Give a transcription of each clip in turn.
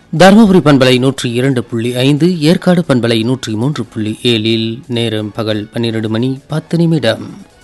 தருமபுரி பண்பலை நூற்றி இரண்டு புள்ளி ஐந்து ஏற்காடு பண்பலை நூற்றி மூன்று புள்ளி ஏழில் நேரம் பகல் பன்னிரண்டு மணி பத்து நிமிடம்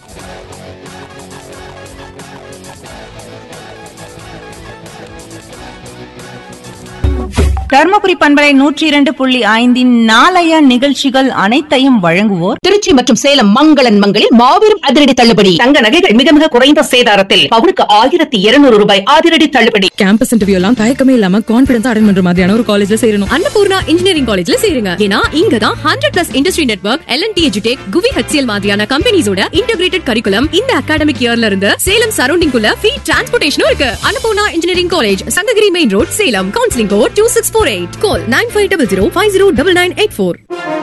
தர்மபுரி பண்பலை நூற்றி இரண்டு புள்ளி ஐந்தின் நாளைய நிகழ்ச்சிகள் அனைத்தையும் வழங்குவோர் திருச்சி மற்றும் சேலம் மங்களன் மங்களில் மாபெரும் அதிரடி தள்ளுபடி தங்க நகைகள் மிக மிக குறைந்த சேதாரத்தில் பவுனுக்கு ஆயிரத்தி இருநூறு ரூபாய் அதிரடி தள்ளுபடி கேம்பஸ் இன்டர்வியூ எல்லாம் தயக்கமே இல்லாம கான்பிடன்ஸ் அட்டன் பண்ற மாதிரியான ஒரு காலேஜ்ல சேரணும் அன்னபூர்ணா இன்ஜினியரிங் காலேஜ்ல சேருங்க ஏன்னா இங்க தான் hundred plus industry network L and T எஜுடெக் குவி ஹெச்சிஎல் மாதிரியான கம்பெனிஸோட இன்டகிரேட்டட் கரிக்குலம் இந்த அகாடமிக் இயர்ல இருந்து சேலம் சரௌண்டிங் குள்ள ஃப்ரீ டிரான்ஸ்போர்டேஷனும் இருக்கு Annapoorna engineering college Sankagiri main road Salem counselling code two six four eight call nine five double zero five zero double nine eight four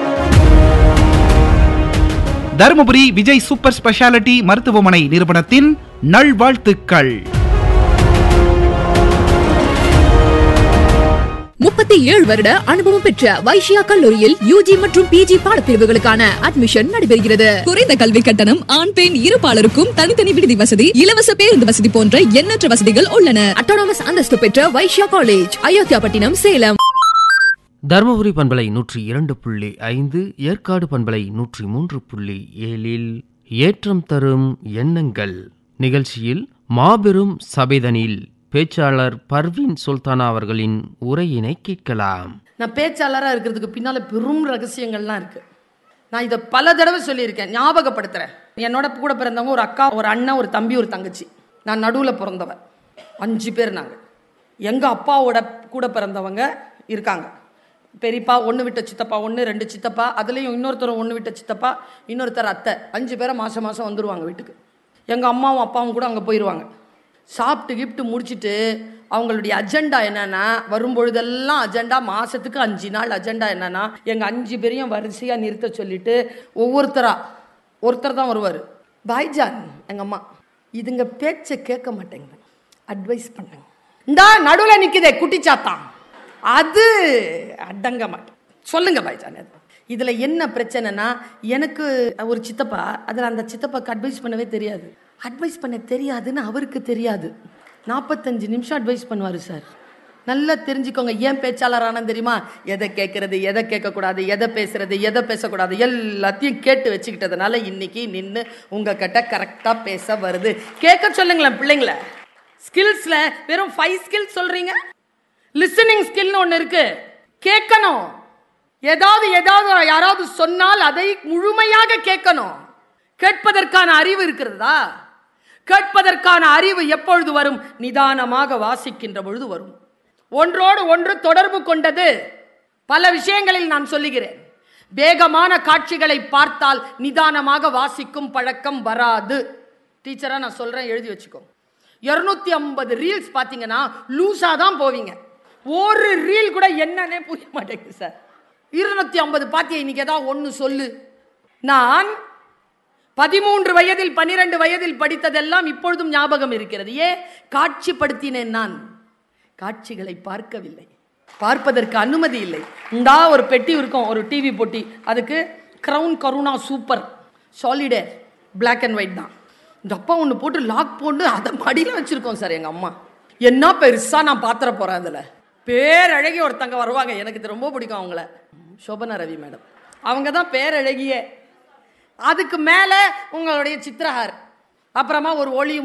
Dharmapuri Vijay super speciality மருத்துவமனை நிறுவனத்தின் நல்வாழ்த்துக்கள் முப்பத்தி ஏழு வருட அனுபவம் பெற்ற வைஷ்யா கல்லூரியில் யூஜி மற்றும் பிஜி பாடப்பிரிவுகளுக்கான அட்மிஷன் நடைபெறுகிறது குறைந்த கல்வி கட்டணம் ஆண் பெண் இருபாலருக்கும் தனித்தனி விடுதி வசதி இலவச பேருந்து வசதி போன்ற எண்ணற்ற வசதிகள் உள்ளன அட்டானமஸ் அந்தஸ்து பெற்ற வைஷ்யா காலேஜ் அயோத்தியாபட்டினம் சேலம் தருமபுரி பண்பலை நூற்றி இரண்டு புள்ளி ஐந்து ஏற்காடு பண்பலை நூற்றி மூன்று புள்ளி ஏழில் ஏற்றம் தரும் எண்ணங்கள் நிகழ்ச்சியில் மாபெரும் சபைதனில் பேச்சாளர் பர்வீன் சுல்தானா அவர்களின் உரையினை கேட்கலாம் நான் பேச்சாளராக இருக்கிறதுக்கு பின்னால் பெரும் ரகசியங்கள்லாம் இருக்குது நான் இதை பல தடவை சொல்லியிருக்கேன் ஞாபகப்படுத்துகிறேன் என்னோட கூட பிறந்தவங்க ஒரு அக்கா ஒரு அண்ணன் ஒரு தம்பி ஒரு தங்கச்சி நான் நடுவில் பிறந்தவன் அஞ்சு பேர் நாங்கள் எங்கள் அப்பாவோட கூட பிறந்தவங்க இருக்காங்க பெரியப்பா ஒன்று விட்ட சித்தப்பா ஒன்று ரெண்டு சித்தப்பா அதுலேயும் இன்னொருத்தர் ஒன்று விட்ட சித்தப்பா இன்னொருத்தர் அத்தை அஞ்சு பேரை மாதம் மாதம் வந்துடுவாங்க வீட்டுக்கு எங்கள் அம்மாவும் அப்பாவும் கூட அங்கே போயிடுவாங்க சாப்பிட்டு கிப்ட்டு முடிச்சுட்டு அவங்களுடைய அஜெண்டா என்னன்னா வரும்பொழுதெல்லாம் அஜெண்டா மாசத்துக்கு அஞ்சு நாள் அஜெண்டா என்னன்னா எங்க அஞ்சு பேரையும் வரிசையா நிறுத்த சொல்லிட்டு ஒவ்வொருத்தரா ஒருத்தர் தான் வருவார் பாய்ஜான் எங்க அம்மா இதுங்க பேச்சை கேட்க மாட்டேங்குது அட்வைஸ் பண்ணுங்க இந்தா நடுவில் நிக்குதே குட்டிச்சாத்தான் அது அடங்க மாட்டேன் சொல்லுங்க பாய்ஜான் அது இதில் என்ன பிரச்சனைனா எனக்கு ஒரு சித்தப்பா அதில் அந்த சித்தப்பாக்கு அட்வைஸ் பண்ணவே தெரியாது அட்வைஸ் பண்ண தெரியாதுன்னு அவருக்கு தெரியாது நாற்பத்தஞ்சு நிமிஷம் அட்வைஸ் பண்ணுவார் சார் நல்லா தெரிஞ்சுக்கோங்க ஏன் பேச்சாளரான தெரியுமா எதை கேட்கறது எதை கேட்கக்கூடாது எதை பேசுறது எதை பேசக்கூடாது எல்லாத்தையும் கேட்டு வச்சுக்கிட்டதுனால இன்னைக்கு நின்று உங்ககிட்ட கரெக்டாக பேச வருது கேட்க சொல்லுங்களேன் பிள்ளைங்கள ஸ்கில்ஸில் வெறும் ஃபைவ் ஸ்கில்ஸ் சொல்கிறீங்க லிசனிங் ஸ்கில்னு ஒன்று இருக்கு கேட்கணும் ஏதாவது ஏதாவது யாராவது சொன்னால் அதை முழுமையாக கேட்கணும் கேட்பதற்கான அறிவு இருக்கிறதா கேட்பதற்கான அறிவு எப்பொழுது வரும் நிதானமாக வாசிக்கின்ற பொழுது வரும் ஒன்றோடு ஒன்று தொடர்பு கொண்டது பல விஷயங்களில் நான் சொல்லுகிறேன் வேகமான காட்சிகளை பார்த்தால் நிதானமாக வாசிக்கும் பழக்கம் வராது டீச்சரா நான் சொல்றேன் எழுதி வச்சுக்கோ இருநூத்தி ஐம்பது ரீல்ஸ் பார்த்தீங்கன்னா லூஸா தான் போவீங்க ஒரு ரீல் கூட என்னன்னே புரிய மாட்டேங்குது சார் இருநூத்தி ஐம்பது பாத்தியா இன்னைக்கு ஏதாவது ஒன்று சொல்லு நான் பதிமூன்று வயதில் பனிரெண்டு வயதில் படித்ததெல்லாம் இப்பொழுதும் ஞாபகம் இருக்கிறது ஏன் காட்சிப்படுத்தினேன் நான் காட்சிகளை பார்க்கவில்லை பார்ப்பதற்கு அனுமதி இல்லை இந்தா ஒரு பெட்டி இருக்கும் ஒரு டிவி பொட்டி அதுக்கு crown Karuna super Solidaire black and white தான் இந்த அப்பா ஒன்று போட்டு லாக் போட்டு அதை மடியில் வச்சுருக்கோம் சார் எங்கள் அம்மா என்ன பெருசாக நான் பாத்திர போகிறேன் அதில் பேரழகி ஒருத்தங்க வருவாங்க எனக்கு இது ரொம்ப பிடிக்கும் அவங்கள சோபனா ரவி மேடம் அவங்க தான் பேரழகியே அதுக்கு மேலே உங்களுடைய சித்திரஹார் அப்புறமா ஒரு ஒளி